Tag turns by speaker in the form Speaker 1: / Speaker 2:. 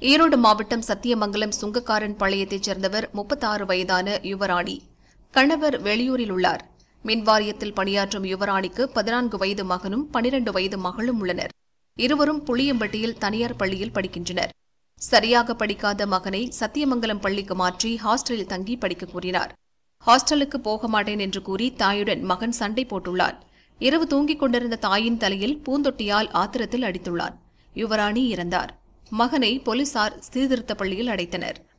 Speaker 1: ஈரோடு மாவட்டம் சத்தியமங்கலம் சுங்கக்காரன் பாளையத்தைச் சேர்ந்தவர் முப்பத்தாறு வயதான யுவராணி கணவர் வெளியூரில் உள்ளார் மின்வாரியத்தில் பணியாற்றும் யுவராணிக்கு பதினான்கு வயது மகனும் பனிரண்டு வயது மகளும் உள்ளனர் இருவரும் புளியம்பட்டியில் தனியார் பள்ளியில் படிக்கின்றனர் சரியாக படிக்காத மகனை சத்தியமங்கலம் பள்ளிக்கு மாற்றி ஹாஸ்டலில் தங்கி படிக்க கூறினார் ஹாஸ்டலுக்கு போக மாட்டேன் என்று கூறி தாயுடன் மகன் சண்டை போட்டுள்ளான் இரவு தூங்கிக் கொண்டிருந்த தாயின் தலையில் பூந்தொட்டியால் ஆத்திரத்தில் அடித்துள்ளான் யுவராணி இறந்தார் மகனை போலீசார் சீர்திருத்த பள்ளியில் அடைத்தனர்